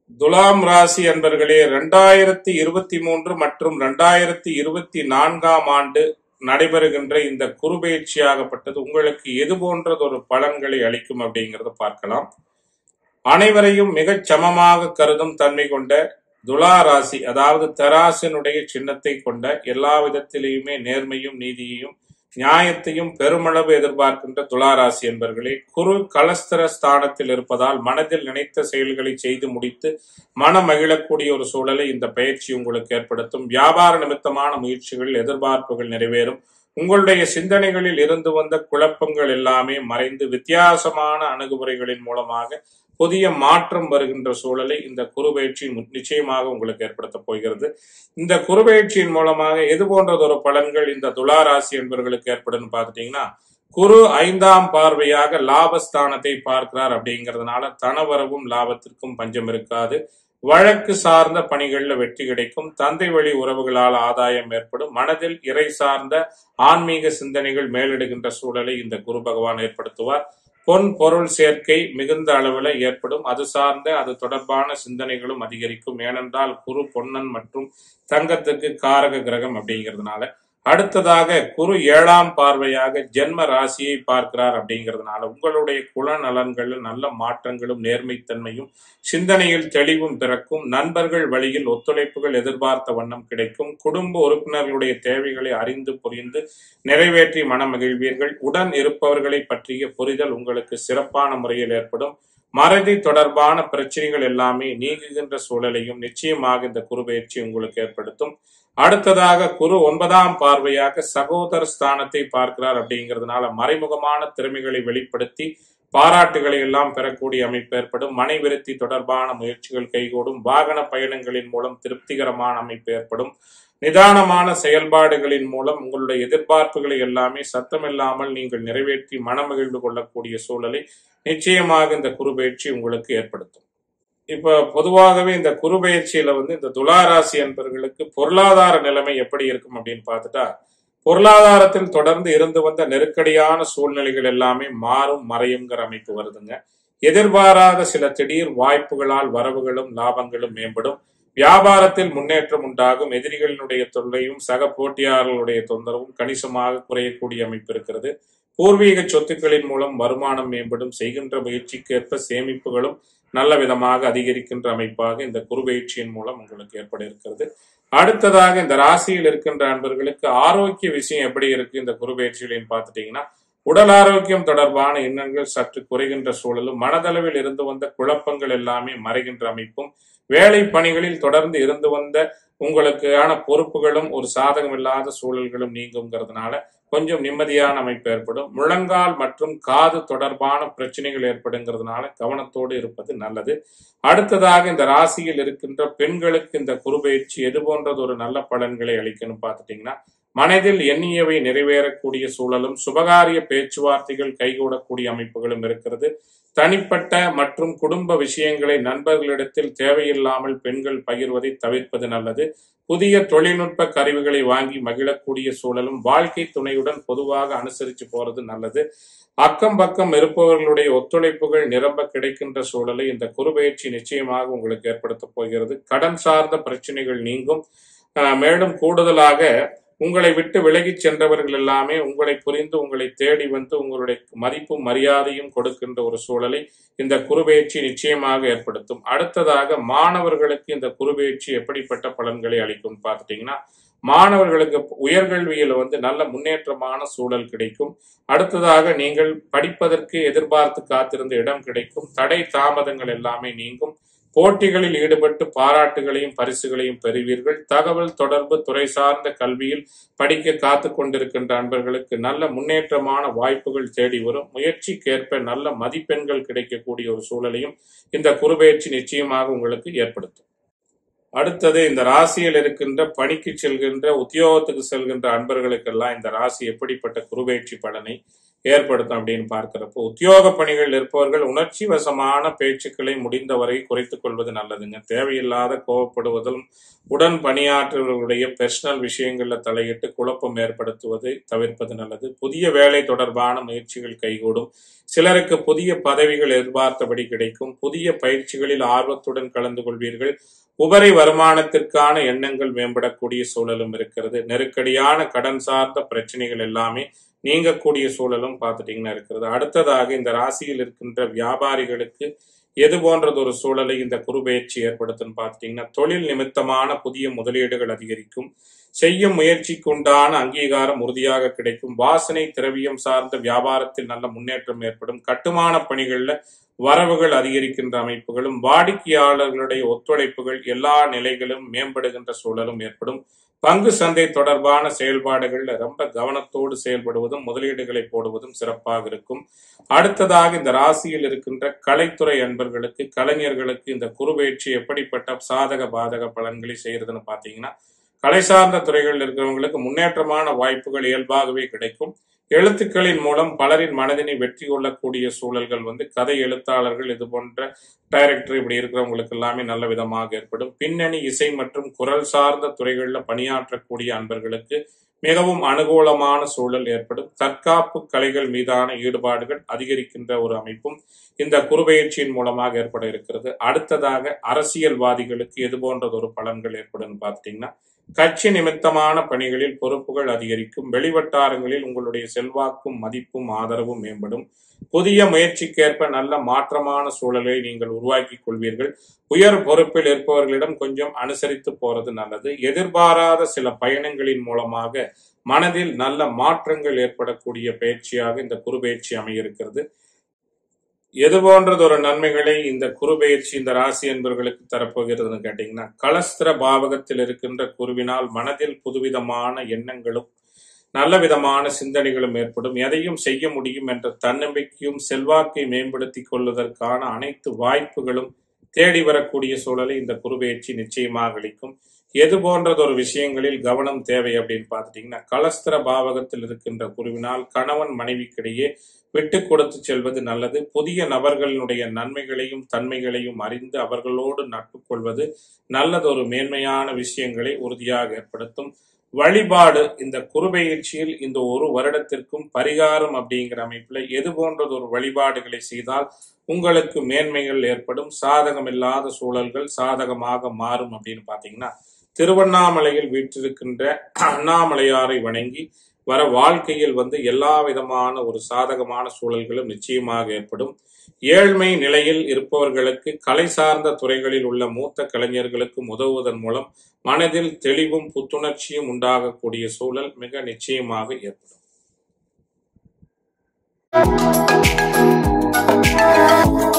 துலாம் ராசி அன்பர்களே ரெண்டாயிரத்தி இருபத்தி மூன்று மற்றும் ரெண்டாயிரத்தி இருபத்தி நான்காம் ஆண்டு நடைபெறுகின்ற இந்த குருபெயர்ச்சியாகப்பட்டது உங்களுக்கு எது போன்றதொரு பலன்களை அளிக்கும் அப்படிங்கறத பார்க்கலாம் அனைவரையும் மிகச் சமமாக கருதும் தன்மை கொண்ட துலா ராசி அதாவது தராசினுடைய சின்னத்தை கொண்ட எல்லா விதத்திலேயுமே நேர்மையும் நீதியையும் நியாயத்தையும் பெருமளவு எதிர்பார்க்கின்ற துலா ராசி என்பர்களே குரு கலஸ்தர ஸ்தானத்தில் இருப்பதால் மனதில் நினைத்த செயல்களை செய்து முடித்து மனம் மகிழக்கூடிய ஒரு சூழலை இந்த பயிற்சி உங்களுக்கு ஏற்படுத்தும் வியாபார நிமித்தமான முயற்சிகள் எதிர்பார்ப்புகள் நிறைவேறும் உங்களுடைய சிந்தனைகளில் இருந்து வந்த குழப்பங்கள் எல்லாமே மறைந்து வித்தியாசமான அணுகுமுறைகளின் மூலமாக புதிய மாற்றம் வருகின்ற சூழலை இந்த குருபெயர்ச்சி மு- நிச்சயமாக உங்களுக்கு ஏற்படுத்த போகிறது இந்த குருபெயர்ச்சியின் மூலமாக எது போன்றதொரு பலன்கள் இந்த துலா ராசி என்பவர்களுக்கு ஏற்படும் பார்த்துட்டீங்கன்னா குரு ஐந்தாம் பார்வையாக லாபஸ்தானத்தை பார்க்கிறார் அப்படிங்கிறதுனால தனவரவும் லாபத்திற்கும் பஞ்சம் இருக்காது வழக்கு சார்ந்த பணிகள்ல வெற்றி கிடைக்கும் தந்தை வழி உறவுகளால் ஆதாயம் ஏற்படும் மனதில் இறை சார்ந்த ஆன்மீக சிந்தனைகள் மேலிடுகின்ற சூழலை இந்த குரு பகவான் ஏற்படுத்துவார் பொன் பொருள் சேர்க்கை மிகுந்த அளவில் ஏற்படும் அது சார்ந்த அது தொடர்பான சிந்தனைகளும் அதிகரிக்கும் ஏனென்றால் குரு பொன்னன் மற்றும் தங்கத்துக்கு காரக கிரகம் அப்படிங்கிறதுனால அடுத்ததாக குரு ஏழாம் பார்வையாக ஜென்ம ராசியை பார்க்கிறார் அப்படிங்கிறதுனால உங்களுடைய குலநலன்கள் நல்ல மாற்றங்களும் நேர்மைத்தன்மையும் சிந்தனையில் தெளிவும் பிறக்கும் நண்பர்கள் வழியில் ஒத்துழைப்புகள் எதிர்பார்த்த வண்ணம் கிடைக்கும் குடும்ப உறுப்பினர்களுடைய தேவைகளை அறிந்து புரிந்து நிறைவேற்றி மனமகிழ்வீர்கள் உடன் இருப்பவர்களை பற்றிய புரிதல் உங்களுக்கு சிறப்பான முறையில் ஏற்படும் மறதி தொடர்பான பிரச்சனைகள் எல்லாமே நீங்குகின்ற சூழலையும் நிச்சயமாக இந்த குருபெயர்ச்சி உங்களுக்கு ஏற்படுத்தும் அடுத்ததாக குரு ஒன்பதாம் பார்வையாக சகோதர ஸ்தானத்தை பார்க்கிறார் அப்படிங்கிறதுனால மறைமுகமான திறமைகளை வெளிப்படுத்தி பாராட்டுகளை எல்லாம் பெறக்கூடிய அமைப்பு ஏற்படும் மனை விருத்தி தொடர்பான முயற்சிகள் கைகூடும் வாகன பயணங்களின் மூலம் திருப்திகரமான அமைப்பு ஏற்படும் நிதானமான செயல்பாடுகளின் மூலம் உங்களுடைய எதிர்பார்ப்புகளை எல்லாமே சத்தமில்லாமல் நீங்கள் நிறைவேற்றி மனமகிழ்வு கொள்ளக்கூடிய சூழலை நிச்சயமாக இந்த குருபெயர்ச்சி உங்களுக்கு ஏற்படுத்தும் இப்ப பொதுவாகவே இந்த குருபெயர்ச்சியில வந்து இந்த துளாராசி என்பவர்களுக்கு பொருளாதார நிலைமை எப்படி இருக்கும் அப்படின்னு பார்த்துட்டா பொருளாதாரத்தில் தொடர்ந்து இருந்து வந்த நெருக்கடியான சூழ்நிலைகள் எல்லாமே மாறும் மறையுங்கிற அமைப்பு வருதுங்க எதிர்பாராத சில திடீர் வாய்ப்புகளால் வரவுகளும் லாபங்களும் மேம்படும் வியாபாரத்தில் முன்னேற்றம் உண்டாகும் எதிரிகளினுடைய தொல்லையும் சக போட்டியாளர்களுடைய தொந்தரவும் கணிசமாக குறையக்கூடிய அமைப்பு இருக்கிறது பூர்வீக சொத்துக்களின் மூலம் வருமானம் மேம்படும் செய்கின்ற முயற்சிக்கேற்ப சேமிப்புகளும் நல்ல விதமாக அதிகரிக்கின்ற அமைப்பாக இந்த குருபெயர்ச்சியின் மூலம் உங்களுக்கு ஏற்பட இருக்கிறது அடுத்ததாக இந்த ராசியில் இருக்கின்ற அன்பர்களுக்கு ஆரோக்கிய விஷயம் எப்படி இருக்கு இந்த குருபெயர்ச்சிகளின் பார்த்துட்டீங்கன்னா உடல் ஆரோக்கியம் தொடர்பான எண்ணங்கள் சற்று குறைகின்ற சூழலும் மனதளவில் இருந்து வந்த குழப்பங்கள் எல்லாமே மறைகின்ற அமைப்பும் வேலை பணிகளில் தொடர்ந்து இருந்து வந்த உங்களுக்கான பொறுப்புகளும் ஒரு சாதகமில்லாத சூழல்களும் நீங்குங்கிறதுனால கொஞ்சம் நிம்மதியான அமைப்பு ஏற்படும் முழங்கால் மற்றும் காது தொடர்பான பிரச்சனைகள் ஏற்படுங்கிறதுனால கவனத்தோடு இருப்பது நல்லது அடுத்ததாக இந்த ராசியில் இருக்கின்ற பெண்களுக்கு இந்த குருபெயர்ச்சி எது போன்றது ஒரு நல்ல பலன்களை அளிக்கணும் பார்த்துட்டீங்கன்னா மனதில் எண்ணியவை நிறைவேறக்கூடிய சூழலும் சுபகாரிய பேச்சுவார்த்தைகள் கைகூடக்கூடிய அமைப்புகளும் இருக்கிறது தனிப்பட்ட மற்றும் குடும்ப விஷயங்களை நண்பர்களிடத்தில் தேவையில்லாமல் பெண்கள் பகிர்வதை தவிர்ப்பது நல்லது புதிய தொழில்நுட்ப கருவிகளை வாங்கி மகிழக்கூடிய சூழலும் வாழ்க்கை துணையுடன் பொதுவாக அனுசரித்து போறது நல்லது அக்கம் பக்கம் இருப்பவர்களுடைய ஒத்துழைப்புகள் நிரம்ப கிடைக்கின்ற சூழலை இந்த குருபெயர்ச்சி நிச்சயமாக உங்களுக்கு ஏற்படுத்த போகிறது கடன் சார்ந்த பிரச்சனைகள் நீங்கும் அஹ், மேலும் கூடுதலாக உங்களை விட்டு விலகிச் சென்றவர்கள் எல்லாமே உங்களை புரிந்து உங்களை தேடி வந்து உங்களுடைய மதிப்பும் மரியாதையும் கொடுக்கின்ற ஒரு சூழலை இந்த குருபெயர்ச்சி நிச்சயமாக ஏற்படுத்தும் அடுத்ததாக மாணவர்களுக்கு இந்த குருபெயர்ச்சி எப்படிப்பட்ட பலன்களை அளிக்கும் பார்த்துட்டீங்கன்னா மாணவர்களுக்கு உயர்கல்வியில வந்து நல்ல முன்னேற்றமான சூழல் கிடைக்கும் அடுத்ததாக நீங்கள் படிப்பதற்கு எதிர்பார்த்து காத்திருந்த இடம் கிடைக்கும் தடை தாமதங்கள் எல்லாமே நீங்கும் போட்டிகளில் ஈடுபட்டு பாராட்டுகளையும் பரிசுகளையும் பெறுவீர்கள் தகவல் தொடர்பு துறை சார்ந்த கல்வியில் படிக்க காத்து கொண்டிருக்கின்ற அன்பர்களுக்கு நல்ல முன்னேற்றமான வாய்ப்புகள் தேடி வரும் முயற்சிக்கேற்ப நல்ல மதிப்பெண்கள் கிடைக்கக்கூடிய ஒரு சூழலையும் இந்த குருபெயர்ச்சி நிச்சயமாக உங்களுக்கு ஏற்படுத்தும் அடுத்தது இந்த ராசியில் இருக்கின்ற பணிக்கு செல்கின்ற உத்தியோகத்துக்கு செல்கின்ற அன்பர்களுக்கெல்லாம் இந்த ராசி எப்படிப்பட்ட குருபெயர்ச்சி பலனை ஏற்படுத்தும் அப்படின்னு பார்க்கிறப்போ உத்தியோக பணிகள் இருப்பவர்கள் உணர்ச்சி வசமான பேச்சுக்களை முடிந்தவரை குறைத்துக் கொள்வது நல்லதுங்க தேவையில்லாத கோவப்படுவதும் உடன் பணியாற்றுபவர்களுடைய பெர்சனல் விஷயங்கள்ல தலையிட்டு குழப்பம் ஏற்படுத்துவதை தவிர்ப்பது நல்லது புதிய வேலை தொடர்பான முயற்சிகள் கைகூடும் சிலருக்கு புதிய பதவிகள் எதிர்பார்த்தபடி கிடைக்கும் புதிய பயிற்சிகளில் ஆர்வத்துடன் கலந்து கொள்வீர்கள் உபரி வருமானத்திற்கான எண்ணங்கள் மேம்படக்கூடிய சூழலும் இருக்கிறது நெருக்கடியான கடன் சார்ந்த பிரச்சனைகள் எல்லாமே நீங்கக்கூடிய சூழலும் பார்த்துட்டீங்கன்னா இருக்கிறது அடுத்ததாக இந்த ராசியில் இருக்கின்ற வியாபாரிகளுக்கு எது போன்றது ஒரு சூழலை இந்த குருபெயர்ச்சி ஏற்படுத்தும் பார்த்துட்டீங்கன்னா தொழில் நிமித்தமான புதிய முதலீடுகள் அதிகரிக்கும் செய்யும் முயற்சிக்கு உண்டான அங்கீகாரம் உறுதியாக கிடைக்கும் வாசனை திரவியம் சார்ந்த வியாபாரத்தில் நல்ல முன்னேற்றம் ஏற்படும் கட்டுமான பணிகள்ல வரவுகள் அதிகரிக்கின்ற அமைப்புகளும் வாடிக்கையாளர்களுடைய ஒத்துழைப்புகள் எல்லா நிலைகளும் மேம்படுகின்ற சூழலும் ஏற்படும் பங்கு சந்தை தொடர்பான செயல்பாடுகள்ல ரொம்ப கவனத்தோடு செயல்படுவதும் முதலீடுகளை போடுவதும் சிறப்பாக இருக்கும் அடுத்ததாக இந்த ராசியில் இருக்கின்ற கலைத்துறை அன்பர்களுக்கு கலைஞர்களுக்கு இந்த குருபெயர்ச்சி எப்படிப்பட்ட சாதக பாதக பலன்களை செய்யறதுன்னு பாத்தீங்கன்னா கலை சார்ந்த துறைகளில் இருக்கிறவங்களுக்கு முன்னேற்றமான வாய்ப்புகள் இயல்பாகவே கிடைக்கும் எழுத்துக்களின் மூலம் பலரின் மனதினை வெற்றி கொள்ளக்கூடிய சூழல்கள் வந்து கதை எழுத்தாளர்கள் இது போன்ற டைரக்டர் இப்படி இருக்கிறவங்களுக்கு எல்லாமே நல்ல விதமாக ஏற்படும் பின்னணி இசை மற்றும் குரல் சார்ந்த துறைகளில் பணியாற்றக்கூடிய அன்பர்களுக்கு மிகவும் அனுகூலமான சூழல் ஏற்படும் தற்காப்பு கலைகள் மீதான ஈடுபாடுகள் அதிகரிக்கின்ற ஒரு அமைப்பும் இந்த குறுபெயர்ச்சியின் மூலமாக ஏற்பட இருக்கிறது அடுத்ததாக அரசியல்வாதிகளுக்கு எது போன்றதொரு பலன்கள் ஏற்படும் பார்த்துட்டீங்கன்னா கட்சி நிமித்தமான பணிகளில் பொறுப்புகள் அதிகரிக்கும் வெளிவட்டாரங்களில் உங்களுடைய செல்வாக்கும் மதிப்பும் ஆதரவும் மேம்படும் புதிய முயற்சிக்கேற்ப நல்ல மாற்றமான சூழலை நீங்கள் உருவாக்கி கொள்வீர்கள் உயர் பொறுப்பில் இருப்பவர்களிடம் கொஞ்சம் அனுசரித்து போறது நல்லது எதிர்பாராத சில பயணங்களின் மூலமாக மனதில் நல்ல மாற்றங்கள் ஏற்படக்கூடிய பயிற்சியாக இந்த குறுபெயர்ச்சி அமையிருக்கிறது எது போன்றது ஒரு நன்மைகளை இந்த குருபெயர்ச்சி இந்த ராசி என்பவர்களுக்கு தரப்போகிறதுன்னு கேட்டீங்கன்னா கலஸ்திர பாவகத்தில் இருக்கின்ற குருவினால் மனதில் புதுவிதமான எண்ணங்களும் நல்ல விதமான சிந்தனைகளும் ஏற்படும் எதையும் செய்ய முடியும் என்ற தன்னம்பிக்கையும் செல்வாக்கை மேம்படுத்திக் கொள்வதற்கான அனைத்து வாய்ப்புகளும் தேடி வரக்கூடிய சூழலை இந்த குருபெயர்ச்சி நிச்சயமாக அளிக்கும் எது போன்றதொரு விஷயங்களில் கவனம் தேவை அப்படின்னு பார்த்துட்டீங்கன்னா கலஸ்திர பாவகத்தில் இருக்கின்ற குருவினால் கணவன் மனைவிக்கிடையே விட்டு கொடுத்து செல்வது நல்லது புதிய நபர்களினுடைய நன்மைகளையும் தன்மைகளையும் அறிந்து அவர்களோடு நட்பு கொள்வது நல்லதொரு மேன்மையான விஷயங்களை உறுதியாக ஏற்படுத்தும் வழிபாடு இந்த குருபெயர்ச்சியில் இந்த ஒரு வருடத்திற்கும் பரிகாரம் அப்படிங்கிற அமைப்புல எது போன்றது ஒரு வழிபாடுகளை செய்தால் உங்களுக்கு மேன்மைகள் ஏற்படும் சாதகம் இல்லாத சூழல்கள் சாதகமாக மாறும் அப்படின்னு பாத்தீங்கன்னா திருவண்ணாமலையில் வீற்றிருக்கின்ற அண்ணாமலையாரை வணங்கி வர வாழ்க்கையில் வந்து எல்லா விதமான ஒரு சாதகமான சூழல்களும் நிச்சயமாக ஏற்படும் ஏழ்மை நிலையில் இருப்பவர்களுக்கு கலை சார்ந்த துறைகளில் உள்ள மூத்த கலைஞர்களுக்கு உதவுவதன் மூலம் மனதில் தெளிவும் புத்துணர்ச்சியும் உண்டாகக்கூடிய சூழல் மிக நிச்சயமாக ஏற்படும்